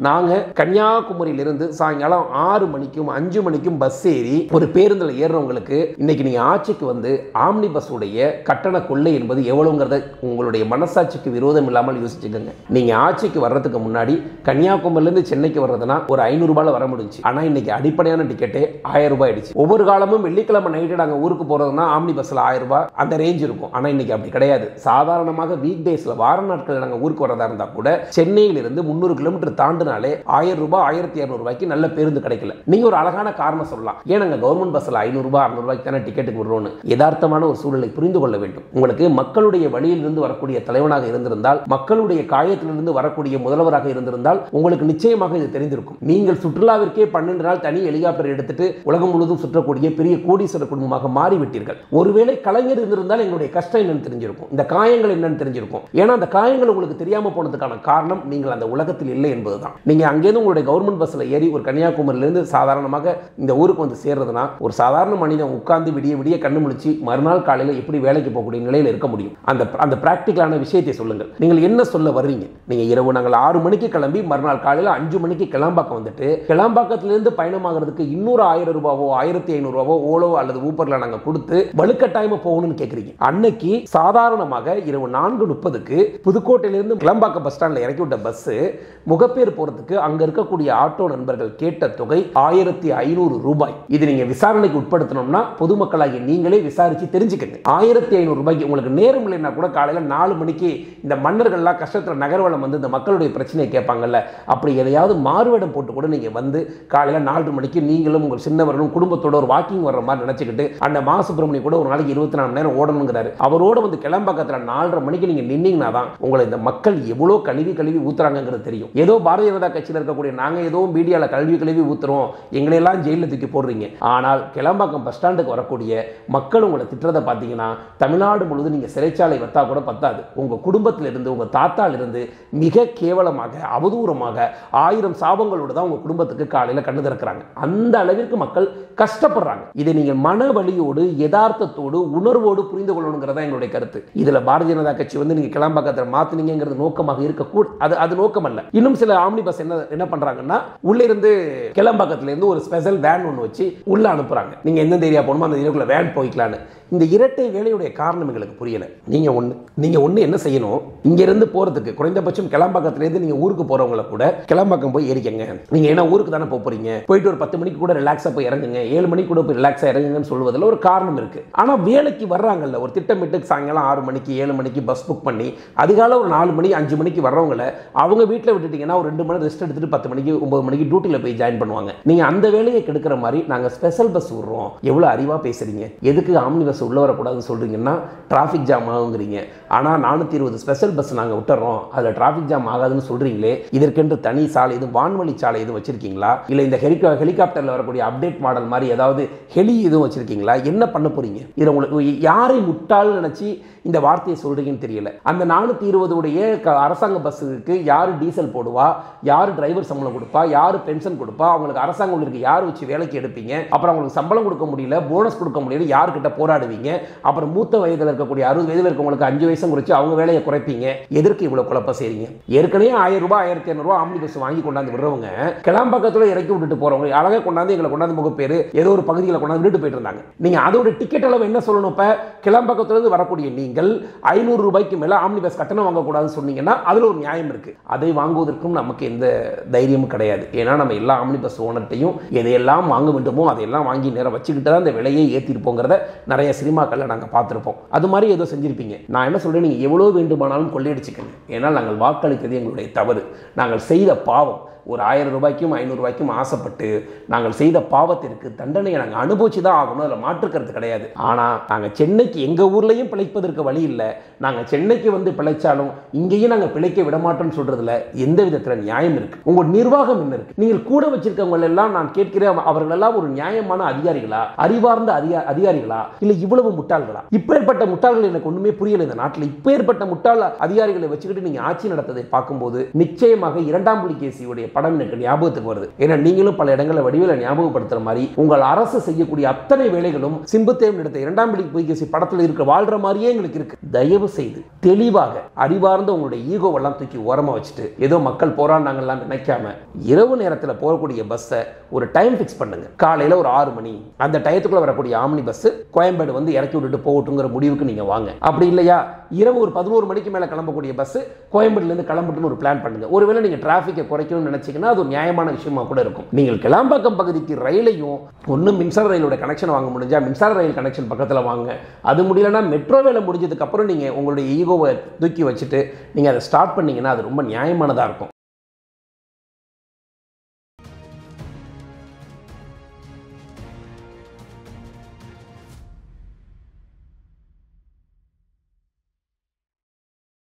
நாங்க கன்னியாகுமரியிலிருந்து சாயங்காலம் ஆறு மணிக்கும் அஞ்சு மணிக்கும் பஸ் ஏறி ஒரு பேருந்தில் ஏறுறவங்களுக்கு இன்னைக்கு நீங்க ஆட்சிக்கு வந்து ஆம்னி பஸ் உடைய கட்டண கொள்ளை என்பது எவ்வளவுங்கிறத உங்களுடைய மனசாட்சிக்கு விரோதம் இல்லாமல் யோசிச்சுக்கோங்க நீங்க ஆட்சிக்கு வர்றதுக்கு முன்னாடி கன்னியாகுமரியிலிருந்து சென்னைக்கு வர்றதுனா ஒரு ஐநூறு ரூபாயில வர முடிஞ்சு ஆனா இன்னைக்கு அடிப்படையான டிக்கெட்டே ஆயிரம் ரூபாய் ஆயிடுச்சு ஒவ்வொரு காலமும் வெள்ளிக்கிழமை நைட்டு நாங்க ஊருக்கு போறதுனா ஆம்னி பஸ்ல ஆயிரம் ரூபாய் அந்த ரேஞ்ச் இருக்கும் ஆனா இன்னைக்கு அப்படி கிடையாது சாதாரணமாக வீக் டேஸ்ல வார நாட்கள் நாங்க ஊருக்கு வரதா இருந்தா கூட சென்னையிலிருந்து முந்நூறு கிலோமீட்டர் தாண்டினாலே ஆயிரம் ரூபாய் ஆயிரத்தி இரநூறு ரூபாய்க்கு நல்ல பேருந்து கிடைக்கல நீங்க ஒரு அழகான காரணம் சொல்லலாம் ஏன் நாங்க கவர்மெண்ட் பஸ்ல ஐநூறு ரூபாய் அறுநூறு ரூபாய்க்கு தானே டிக்கெட்டுக்கு விடுறோம்னு யதார்த்தமான ஒரு சூழலை புரிந்து கொள்ள வேண்டும் உங்களுக்கு மக்களுடைய வழியிலிருந்து வரக்கூடிய தலைவனாக இருந்திருந்தால் மக்களுடைய காயத்திலிருந்து வரக்கூடிய முதல்வராக இருந்திருந்தால் உங்களுக்கு நிச்சயமாக இது தெரிந்திருக்கும் நீங்கள் சுற்றுலாவிற்கே பன்னெண்டு நாள் தனி ஹெலிகாப்டர் எடுத்துட்டு உலகம் முழுவதும் சுற்றக்கூடிய பெரிய கோடீஸ்வர குடும்பமாக மாறிவிட்டீர்கள் ஒருவேளை கலைஞர் இருந்திருந்தால் எங்களுடைய கஷ்டம் என்னன்னு தெரிஞ்சிருக்கும் இந்த காயங்கள் என்னன்னு தெரிஞ்சிருக்கும் ஏன்னா அந்த காயங்கள் உங்களுக்கு தெரியாம போனதுக்கான காரணம் நீங்கள் அந்த உலகத்தில் இல்லை என்பதுதான் நீங்க அங்கேருந்து உங்களுடைய கவர்மெண்ட் பஸ்ல ஏறி ஒரு கன்னியாகுமரியிலிருந்து சாதாரணமாக இந்த ஊருக்கு வந்து சேர்றதுனா ஒரு சாதாரண மனிதன் உட்கார்ந்து விடிய விடிய கண்ணு முழிச்சு மறுநாள் காலையில் எப்படி வேலைக்கு போகக்கூடிய நிலையில் இருக்க முடியும் அந்த அந்த பிராக்டிக்கலான விஷயத்தை சொல்லுங்கள் நீங்கள் என்ன சொல்ல வர்றீங்க நீங்க இரவு நாங்கள் ஆறு மணிக்கு கிளம்பி மறுநாள் காலையில் அஞ்சு மணிக்கு கிளம்பாக்கம் வந்துட்டு கிளம்பாக்கத்திலிருந்து பயணமாகிறதுக்கு இன்னொரு ஆயிரம் ரூபாவோ ஆயிரத்தி ஐநூறு ரூபாவோ ஓலோ அல்லது ஊப்பர்ல நாங்க கொடுத்து வலுக்கட்டாயமா போகணும்னு கேக்குறீங்க அன்னைக்கு சாதாரணமாக இரவு நான்கு முப்பதுக்கு புதுக்கோட்டையிலிருந்து கிளம்பாக்கம் பஸ் ஸ்டாண்ட்ல இறக்கி விட்ட பஸ் முகப்பேர் போறதுக்கு அங்க இருக்கக்கூடிய ஆட்டோ நண்பர்கள் கேட்ட தொகை ஆயிரத்தி ஐநூறு ரூபாய் இது நீங்க விசாரணைக்கு உட்படுத்தணும்னா பொதுமக்களாகிய நீங்களே விசாரிச்சு தெரிஞ்சுக்கங்க ஆயிரத்தி ஐநூறு ரூபாய்க்கு உங்களுக்கு நேரம் இல்லைன்னா கூட காலையில நாலு மணிக்கு இந்த மன்னர்கள்லாம் கஷ்டத்துல நகர்வலம் வந்து இந்த மக்களுடைய பிரச்சனையை கேட்பாங்கல்ல அப்படி எதையாவது மாறுவேடம் போட்டு கூட நீங்க வந்து காலையில நாலு மணிக்கு நீங்களும் உங்கள் சின்னவர்களும் குடும்பத்தோட ஒரு வாக்கிங் வர்ற மாதிரி நினைச்சுக்கிட்டு அந்த மா சுப்பிரமணியம் கூட ஒரு நாளைக்கு இருபத்தி நாலு மணி நேரம் ஓடணுங்கிறாரு அவரோட வந்து கிளம்பக்கத்துல நாலரை மணிக்கு நீங்க நின்னீங்கன்னா தான் உங்களை இந்த மக்கள் எவ்வளோ கழுவி கழுவி ஊத்துறாங்கிறது தெரியும் ஏதோ பாரதிய ஜனதா கட்சியில் இருக்கக்கூடிய நாங்க ஏதோ மீடியால கல்வி கழுவி ஊத்துறோம் எங்களையெல்லாம் ஜெயிலில் தூக்கி போடுறீங்க ஆனால் கிளம்பாக்கம் பஸ் ஸ்டாண்டுக்கு வரக்கூடிய மக்கள் உங்களை திட்டுறதை பார்த்தீங்கன்னா தமிழ்நாடு முழுவதும் நீங்க சிறைச்சாலை வத்தா கூட பத்தாது உங்க குடும்பத்திலிருந்து இருந்து உங்க தாத்தால இருந்து மிக கேவலமாக அவதூறமாக ஆயிரம் சாபங்களோடு தான் உங்க குடும்பத்துக்கு காலையில கண்ணு திறக்கிறாங்க அந்த அளவிற்கு மக்கள் கஷ்டப்படுறாங்க இதை நீங்க மன வலியோடு யதார்த்தத்தோடு உணர்வோடு புரிந்து கொள்ளணுங்கிறதா எங்களுடைய கருத்து இதுல பாரதிய ஜனதா கட்சி வந்து நீங்க கிளம்பாக்கத்தில் மாத்தினீங்கிறது நோக்கமாக இருக்கக்கூட அது அது நோக்கம் அல்ல இன்னும் சில ஆம்னி பஸ் என்ன என்ன பண்றாங்கன்னா உள்ள இருந்து கிளம்பாக்கத்துல இருந்து ஒரு ஸ்பெஷல் வேன் ஒன்று வச்சு உள்ள அனுப்புறாங்க நீங்க எந்தெந்த ஏரியா போகணுமோ அந்த ஏரியாக்குள்ள வேன் போய்க்கலான்னு இந்த இரட்டை வேலையுடைய காரணம் எங்களுக்கு புரியல நீங்க ஒண்ணு நீங்க ஒண்ணு என்ன செய்யணும் இங்க இருந்து போறதுக்கு குறைந்தபட்சம் கிளம்பாக்கத்துல இருந்து நீங்க ஊருக்கு போறவங்கள கூட கிளம்பாக்கம் போய் ஏறிக்கங்க நீங்க என்ன ஊருக்கு தானே போக போறீங்க போயிட்டு ஒரு பத்து மணிக்கு கூட ரிலாக்ஸா போய் இறங்குங்க ஏழு மணிக்கு கூட போய் ரிலாக்ஸா இறங்குங்கன்னு சொல்வதில் ஒரு காரணம் இருக்கு ஆனா வேலைக்கு வர்றாங்கல்ல ஒரு திட்டமிட்டு சாயங்காலம் ஆறு மணிக்கு ஏழு மணிக்கு பஸ் புக் பண்ணி அதிகாலை ஒரு நாலு மணி அஞ்சு மணிக்கு வர்றவங்கள அவங்க வீட்டில் விட்டுட்டீங்கன்னா ஒரு ரெண்டு மணி ரெஸ்ட் எடுத்துட்டு பத்து மணிக்கு ஒன்பது மணிக்கு டியூட்டியில் போய் ஜாயின் பண்ணுவாங்க நீங்க அந்த வேலையை கெடுக்கிற மாதிரி நாங்க ஸ்பெஷல் பஸ் விடுறோம் எவ்வளவு அறிவா பேசுறீங்க எதுக்கு ஆம்னி பஸ் உள்ள வரக்கூடாதுன்னு சொல்றீங்கன்னா டிராஃபிக் ஜாம் ஆகுங்கிறீங்க ஆனா நானூத்தி இருபது ஸ்பெஷல் பஸ் நாங்க விட்டுறோம் அதுல டிராஃபிக் ஜாம் ஆகாதுன்னு சொல்றீங்களே இதற்கென்று தனி சாலை எதுவும் வான்வழி சாலை எதுவும் வச்சிருக்கீங்களா இல்ல இந்த ஹெலிகா ஹெலிகாப்டர்ல வரக்கூடிய அப்டேட் மாடல் மாதிரி ஏதாவது ஹெலி எதுவும் வச்சிருக்கீங்களா என்ன பண்ண போறீங்க இதை உங்களுக்கு யாரை முட்டாள்னு நினைச்சு இந்த வார்த்தையை சொல்றீங்கன்னு தெரியல அந்த நானூத்தி இருபது உடைய க- அரசாங்க பஸ்ஸுக்கு யாரு டீசல் போடுவா யாரு டிரைவர் சம்பளம் கொடுப்பா யாரு பென்ஷன் கொடுப்பா அவங்களுக்கு அரசாங்க ஊழியருக்கு யார் வச்சு வேலைக்கு எடுப்பீங்க அப்புறம் அவங்களுக்கு சம்பளம் கொடுக்க முடியல போனஸ் கொடுக்க முடியல யார்கிட்ட போராடுவீங்க அப்புறம் மூத்த வயதில் இருக்கக்கூடிய அறுபது வயதில் இருக்கவங்களுக்கு அஞ்சு வயசும் குறைச்சு அவங்க வேலையை குறைப்பீங்க எதற்கு இவ்வளவு குழப்பம் செய்றீங்க ஏற்கனவே ஆயிரம் ரூபாய் ஆயிரத்தி இரநூறுவா ஆம்னி பஸ் வாங்கி கொண்டாந்து விடுறவங்க கிளம்பக்கத்துல இறக்கி விட்டுட்டு போறவங்க அழகா கொண்டாந்து எங்களை கொண்டாந்து முகப்பேரு ஏதோ ஒரு பகுதியில் கொண்டாந்து விட்டுட்டு போயிட்டு இருந்தாங்க நீங்க அதோட டிக்கெட் அளவு என்ன சொல்லணும் இப்ப கிளம்பக்கத்துல இருந்து வரக்கூடிய நீங்கள் ஐநூறு ரூபாய்க்கு மேல ஆம்னி பஸ் கட்டணம் வாங்கக்கூடாதுன்னு சொன்னீங்கன்னா அதுல ஒரு நியாயம் இருக்கு அதை வாங்குவதற்கும் நமக்கு எந்த தைரியமும் கிடையாது ஏன்னா நம்ம எல்லா ஆம்னி பஸ் ஓனர்ட்டையும் எதையெல்லாம் வாங்க வேண்டுமோ அதையெல்லாம் வாங்கி நேரம் வச்சுக்கிட்டு தான் அந்த விலையை ஏற்றிருப்போங்கிறத நிறைய சினிமாக்கள்ல நாங்க பார்த்திருப்போம் அது மாதிரி ஏதோ செஞ்சிருப்பீங்க நான் என்ன சொல்றேன் நீங்க எவ்வளவு வேண்டுமானாலும் கொள்ளையடிச்சுக்கங்க ஏன்னா நாங்கள் வாக்களித்தது எங்களுடைய தவறு நாங்கள் செய்த பாவம் ஒரு ஆயிரம் ரூபாய்க்கும் ஐநூறு ரூபாய்க்கும் ஆசைப்பட்டு நாங்கள் செய்த பாவத்திற்கு தண்டனையை நாங்கள் அனுபவிச்சு தான் ஆகணும் அதில் மாற்றுக்கிறது கிடையாது ஆனால் நாங்கள் சென்னைக்கு எங்கள் ஊர்லேயும் பிழைப்பதற்கு வழி இல்லை நாங்கள் சென்னைக்கு வந்து பிழைச்சாலும் இங்கேயும் நாங்கள் பிழைக்க விடமாட்டோம்னு சொல்றதுல எந்த விதத்தில் நியாயம் இருக்கு உங்கள் நிர்வாகம் என்ன இருக்கு நீங்கள் கூட வச்சிருக்கவங்க எல்லாம் நான் கேட்கிறேன் அவர்கள் எல்லாம் ஒரு நியாயமான அதிகாரிகளா அறிவார்ந்த அதிகா அதிகாரிகளா இல்லை இவ்வளவு முட்டாள்களா இப்பேற்பட்ட முட்டாள்கள் எனக்கு ஒண்ணுமே புரியல இந்த நாட்டில் இப்பேற்பட்ட முட்டாள் அதிகாரிகளை வச்சுக்கிட்டு நீங்க ஆட்சி நடத்ததை பார்க்கும்போது நிச்சயமாக இரண்டாம் புலிகேசியுடைய படம் எனக்கு ஞாபகத்துக்கு வருது ஏன்னா நீங்களும் பல இடங்களில் வடிவில் ஞாபகப்படுத்துற மாதிரி உங்கள் அரசு செய்யக்கூடிய அத்தனை வேலைகளும் சிம்புத்தேவன் எடுத்த இரண்டாம் படி பொய்கசி படத்தில் இருக்க வாழ்ற மாதிரியே எங்களுக்கு இருக்கு தயவு செய்து தெளிவாக அறிவார்ந்த உங்களுடைய ஈகோவெல்லாம் தூக்கி ஓரமா வச்சுட்டு ஏதோ மக்கள் போராடினாங்கலாம் நினைக்காம இரவு நேரத்தில் போகக்கூடிய பஸ்ஸை ஒரு டைம் ஃபிக்ஸ் பண்ணுங்க காலையில் ஒரு ஆறு மணி அந்த டயத்துக்குள்ள வரக்கூடிய ஆம்னி பஸ் கோயம்பேடு வந்து இறக்கி விட்டுட்டு போகட்டுங்கிற முடிவுக்கு நீங்க வாங்க அப்படி இல்லையா இரவு ஒரு பதினோரு மணிக்கு மேலே கிளம்பக்கூடிய பஸ் கோயம்பேடுலேருந்து கிளம்பட்டுன்னு ஒரு பிளான் பண்ணுங்க ஒருவேளை நீங்க டிராஃபிக்கை குறைக்கணும்னு நினைச்சீங்கன்னா அது ஒரு நியாயமான விஷயமா கூட இருக்கும் நீங்கள் கிளாம்பாக்கம் பகுதிக்கு ரயிலையும் ஒன்றும் மின்சார ரயிலோட கனெக்ஷன் வாங்க முடிஞ்சா மின்சார ரயில் கனெக்ஷன் பக்கத்தில் வாங்க அது முடியலன்னா மெட்ரோ வேலை முடிஞ்சதுக்கு அப்புறம் நீங்க உங்களுடைய ஈகோவை தூக்கி வச்சுட்டு நீங்க அதை ஸ்டார்ட் பண்ணீங்கன்னா அது ரொம்ப நியாயமானதா இருக்கும்